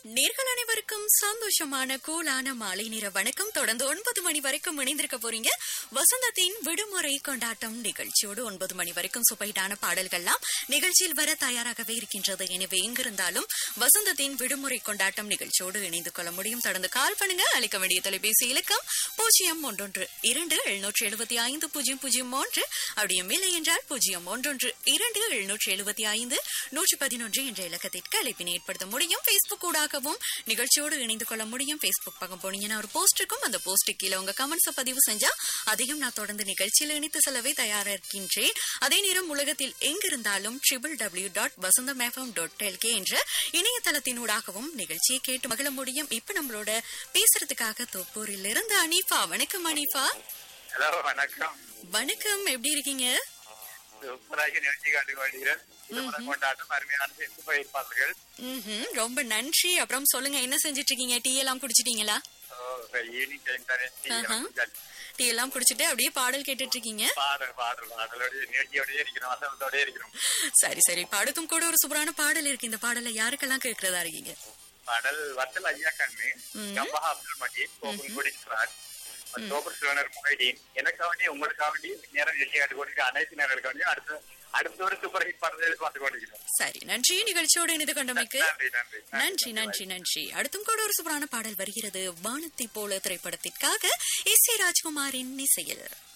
நேர்கள் அனைவருக்கும் சந்தோஷமான கூலான மாலை நேர வணக்கம் தொடர்ந்து ஒன்பது மணி வரைக்கும் இணைந்திருக்க போறீங்க வசந்தத்தின் விடுமுறை கொண்டாட்டம் நிகழ்ச்சியோடு ஒன்பது மணி வரைக்கும் சுப்பைட்டான பாடல்கள்லாம் நிகழ்ச்சியில் வர தயாராகவே இருக்கின்றது எனவே எங்கிருந்தாலும் வசந்தத்தின் விடுமுறை கொண்டாட்டம் நிகழ்ச்சியோடு இணைந்து கொள்ள முடியும் தொடர்ந்து கால் பண்ணுங்க அளிக்க வேண்டிய தொலைபேசி இலக்கம் பூஜ்ஜியம் ஒன்றொன்று இரண்டு எழுநூற்றி எழுபத்தி ஐந்து பூஜ்ஜியம் பூஜ்ஜியம் மூன்று அப்படியும் இல்லை என்றால் பூஜ்ஜியம் ஒன்றொன்று இரண்டு எழுநூற்றி எழுபத்தி ஐந்து நூற்றி பதினொன்று என்ற இலக்கத்திற்கு அழைப்பினை ஏற்படுத்த முடியும் பேஸ்புக் ஊடாகவும் நிகழ்ச்சியோடு இணைந்து கொள்ள முடியும் பேஸ்புக் பக்கம் போனீங்கன்னா ஒரு போஸ்ட் இருக்கும் அந்த போஸ்ட் கீழே உங்க கமெண்ட்ஸை பதிவு செஞ்சா அதையும் நான் தொடர்ந்து நிகழ்ச்சியில் இணைத்து செல்லவே தயாரா இருக்கின்றேன் அதே நேரம் உலகத்தில் எங்கிருந்தாலும் triple W dot Vasantham FM dot LK என்ற இணையதளத்தினூடாகவும் நிகழ்ச்சியை கேட்டு மகிழ முடியும் இப்ப நம்மளோட பேசுறதுக்காக தொப்பூரில் இருந்து அனீஃபா வணக்கம் அனீஃபா ஹலோ வணக்கம் வணக்கம் எப்படி இருக்கீங்க சூப்பராக நிகழ்ச்சி காட்டு வருகிறேன் திருமணம் கொண்டாட்டம் அருமையான சேர்த்து பயிர்ப்பாளர்கள் ம்ஹும், ரொம்ப நன்றி அப்புறம் சொல்லுங்க என்ன செஞ்சிட்டு இருக்கீங்க டீ எல்லாம் குடிச்சிட்டீங்களா ஈவினிங் டைம் தானே டீ ஆஹா. எல்லாம் குடிச்சாச்சு. டீ எல்லாம் குடிச்சிட்டு அப்படியே பாடல் கேட்டுட்டு இருக்கீங்க பாடல் பாடல் பாடலோட நிகழ்ச்சியோடய இருக்கிறோம் வசனத்தோட இருக்கிறோம் சரி சரி பாடுக்கும் கூட ஒரு சூப்பரான பாடல் இருக்கு இந்த பாடலை யாருக்கெல்லாம் கேட்கறதா இருக்கீங்க பாடல் வத்தல் ஐயா கண்ணு ம். கம்பஹா அப்துல் மஜீத் கோகுல்குடி சுராஜ் சோபர் சிவனர் முகைதீன் எனக்காவண்டி உங்களுக்காவண்டி நேரம் நிகழ்ச்சி காட்டு கொண்டிருக்க அனைத்து நேர்களுக்காண்டியும் அடுத்த அடுத்த ஒரு சூப்பர் ஹிட் பாடல் பார்த்து கொண்டிருக்கிறோம் சரி நன்றி நிகழ்ச்சியோடு இணைந்து கொண்டமைக்கு நன்றி நன்றி நன்றி நன்றி நன்றி அடுத்தும் கூட ஒரு சூப்பரான பாடல் வருகிறது வானத்தை போல திரைப்படத்திற்காக எஸ் ஏ ராஜ்குமாரின் இசையில்